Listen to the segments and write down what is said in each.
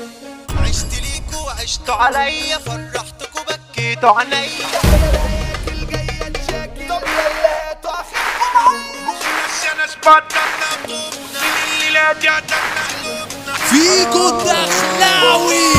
عشت ليكوا وعشتوا عليا فرحتكوا بكيتوا عليا فيكو الدخلاوي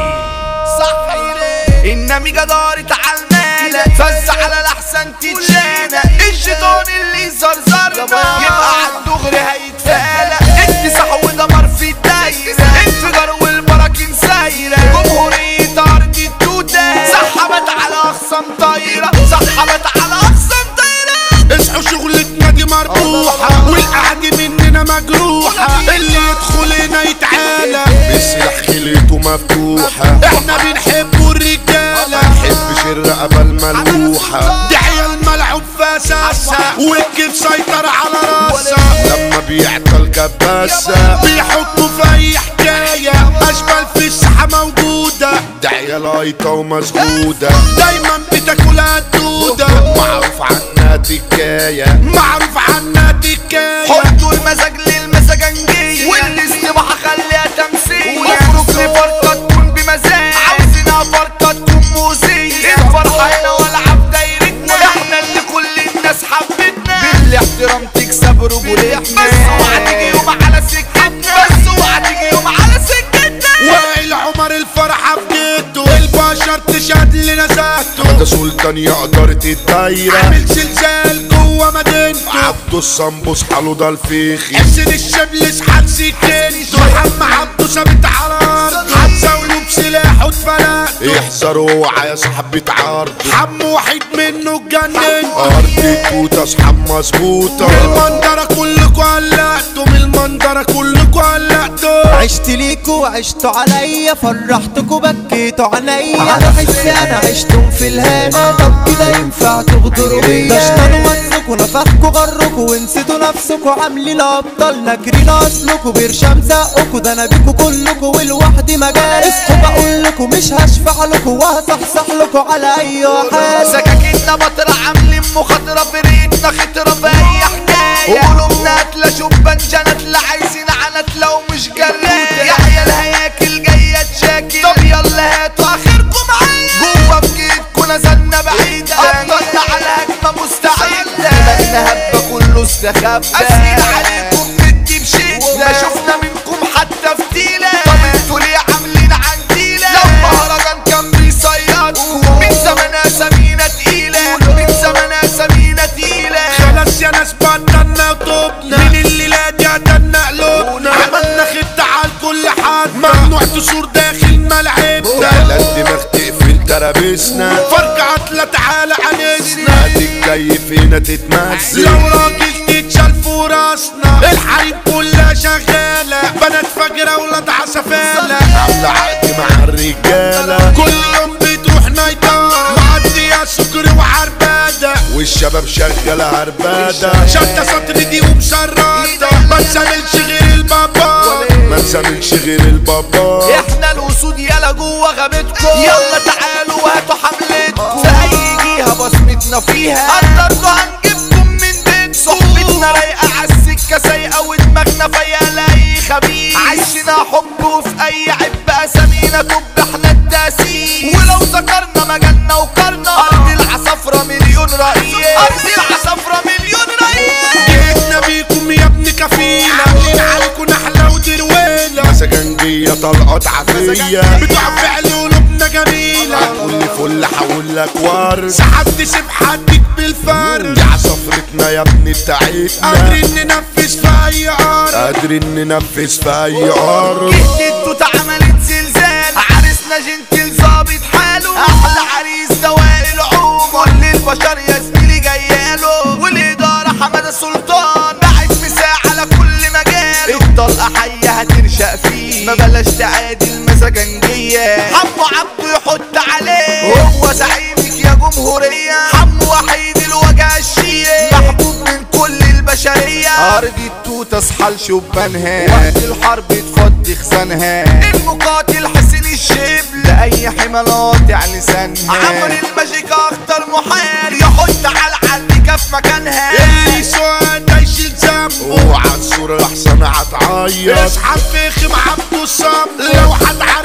صحيني النمي جدارت على المالة فز على الأحسن تتشانى الشيطان اللي زرزرنا يبقى على الدغري هيتفالى اكتساح ودمر في الدايرة انفجار والبراكين سايرة جمهورية أرض التوتة سحبت على أخصام طايرة سحبت على أخصام طايرة اصحوا شغلتنا دي مربوحة والقعد مننا مجروحة اللي يدخل هنا يتعالى بالسلاح خليته مفتوحة احنا بنحب الرجالة حبش الرقبة الملوحة دي عيال ملعوب فساسة والكيف سيطر على راسها لما بيعطل كباسة بيحطوا في اي حكاية اشبال في الساحة موجودة دعية لايطة ومسجودة دايما بتاكلها الدودة معروف عنها تكاية معروف عنها دكاية حطوا المزاج للمزاجنجية والاستباحة خليها تمثيل افرك لفرقة تكون بمزاج عاوزينها فرقة تكون موزية الفرحة هنا والعب دايرتنا احنا اللي كل الناس حبتنا بالاحترام تكسب رجولتنا بس اوعى تيجي يوم على سكتنا بس اوعى تيجي يوم على سكتنا وائل عمر الفرحة في جده البشر تشهد لنا ذاته ده سلطان يقدر الدايرة عامل زلزال جوه مدينته عبده الصنبوس حاله ده الفيخي حسن الشبل سحب سكينته محمد عبده ثابت على ارضه هتزاوله بسلاحه اتفلقته يحذروا اوعى يا صاحبي تعارضه حم واحد منه اتجننت ارض التوتة اصحاب مظبوطة من المنظرة كلكوا قلقتوا من المنظرة كلكوا قلقتوا عشت ليكوا وعشتوا عليا فرحتكوا بكيتوا عليا انا حسي انا عشتم في الهنا طب كده ينفع تغدروا بيا ده اشتنوا منكوا نفخكوا غركوا ونسيتوا نفسكوا عاملين ابطال ناكرين اصلكوا برشام زقكوا ده انا بيكوا كلكوا والوحدي مجال اصحوا بقول لكم مش هشفع لكوا وهصحصح لكوا على اي حال سكاكيننا بطرة عاملين مخاطرة فرقتنا خطرة في اي حكاية قولوا قتلة شبان جنت لا عايزين عنت لو مش جراية يا عيال هياكل جاية تشاكل طب يلا هاتوا اخركم معايا جوه في جيبكوا نزلنا بعيدة افضلنا على هجمة مستعدة دماغنا هبة كله استخبى اسئلة عليكم ندي بشدة ما شفنا منكم حتى فتيلة طب انتوا ليه عاملين عنديلة لو مهرجان كان بيصيدكم من زمان اسامينا تقيلة من زمان اسامينا تقيلة خلاص يا ناس بطلنا وطوبنا من الليلة دي قتلنا قلوبنا عملنا خطة على كل حد ممنوع تصور داخل ملعبنا لا الدماغ تقفل ترابيسنا فرق عطلة تعالى عنسنا هتتكيف هنا تتمزج لو راجل تتشال فوق راسنا الحريم كلها شغالة بنات فجرة ولاد عسفالة عاملة عقد مع الرجالة كل يوم بتروح نايتة معدية سكر وعربادة والشباب شغالة هربادة شتى سطر دي ومسرطة ما تساملش غير البابا ما نساملش غير البابا احنا الاسود يلا جوه غابتكم يلا تعالوا وهاتوا حملتكم في اي جهه بصمتنا فيها قدرتوا هنجيبكم من بيتكم صحبتنا رايقه عالسكه سايقه ودماغنا فيا لاي خبيث عايشنا حب وفي اي عب اسامينا طب احنا التاسيس ولو ذكرنا مجالنا وقرنا ارض العصافره مليون رئيس ارض العصافره مليون رئيس جيتنا بيكم يا ابن كفيلة عاملين عليكم نحلة ودرويلة مسجنجية طلقات عافية بتوع فعل قلوبنا جميلة كل فل حول لك ورد سحبت سبحتك بالفرد دي عصفرتنا يا ابني بتاعتنا قادرين ننفذ في اي ارض قادرين ننفذ في اي ارض جهة التوت عملت زلزال عريسنا جنتل ظابط حاله احلى عريس دواء العوم كل البشر يا زميلي جاياله والاداره حماده سلطان بعت مساء على كل مجال الطلقه حيه هتنشأ فيه ما بلاش تعادي المزاجنجيه حمو عبده يحط عليه هو زعيمك يا جمهوريه حمو وحيد الوجع الشيء محبوب من كل البشريه ارض التوت اصحى لشبانها وقت الحرب تفضي خزانها المقاتل حسين الشبل لاي حملات على لسانها عمر الماجيك اخطر محال يحط على العليكه في مكانها اللي سؤال ده يشيل ذنبه اوعى الصورة احسن هتعيط اسحب فخم عبده الصم لو هتعدي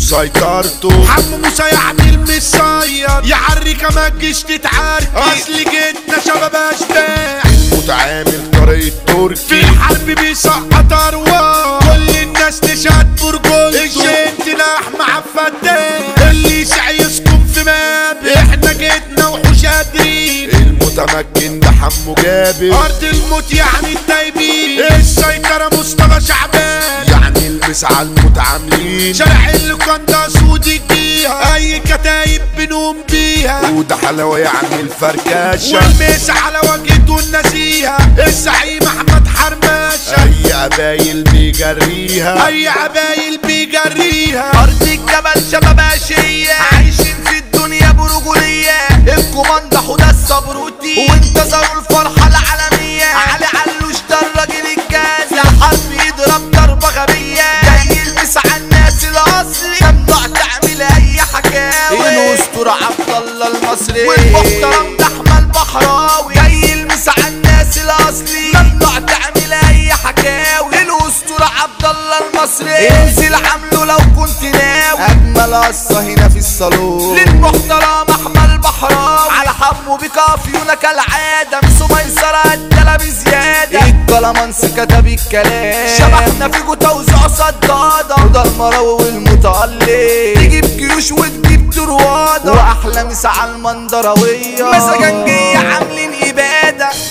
وسيطرته حمو موسى يعمل مصير يعرك ما تجيش تتعارك اصل جيتنا شباب اشباح متعامل طريق في تركي الحرب بيسقط ارواح كل الناس تشهد برجولته الجنت مع الفتاح اللي يسعى يسكن في ماب احنا جيتنا وحوش قادرين المتمكن ده حمو جابر ارض الموت يعني التايبين السيطرة مصطفى شعبان يعني البس على المتعاملين شارع اللي كان ده سود الجيها اي كتايب بنقوم بيها وده حلاوة يعني الفركاشة والميس على وجهته النزيهة الزعيم احمد حرماشة اي قبايل بيجريها اي عبايل بيجريها ارض الجبل شباب عشية عايشين في الدنيا برجولية الكوماندا حدى الصبروتي وانتظروا الفرحة العالمية علي علوش ده الراجل الجاز الحرب يضرب ضربة غبية جاي يلبس على الناس الاصلي ممنوع تعمل اي حكاوي الاسطورة عبد الله المصري والمحترم ده احمد بحراوي جاي يلمس على الناس الاصلي ممنوع تعمل اي حكاوي الاسطورة عبد الله المصري انزل عامله لو كنت ناوي اجمل قصة هنا في الصالون للمحترم احمد بحراوي على حمو بكافيونا كالعادة مسو ميسرة الدلا بزيادة الكلامانس كتب الكلام شبحنا فيكو توزيع صدادة وده المراوي والمتألق تجيب جيوش وتجيب تروادة واحلى مسا على المندروية مسجنجية عاملين ابادة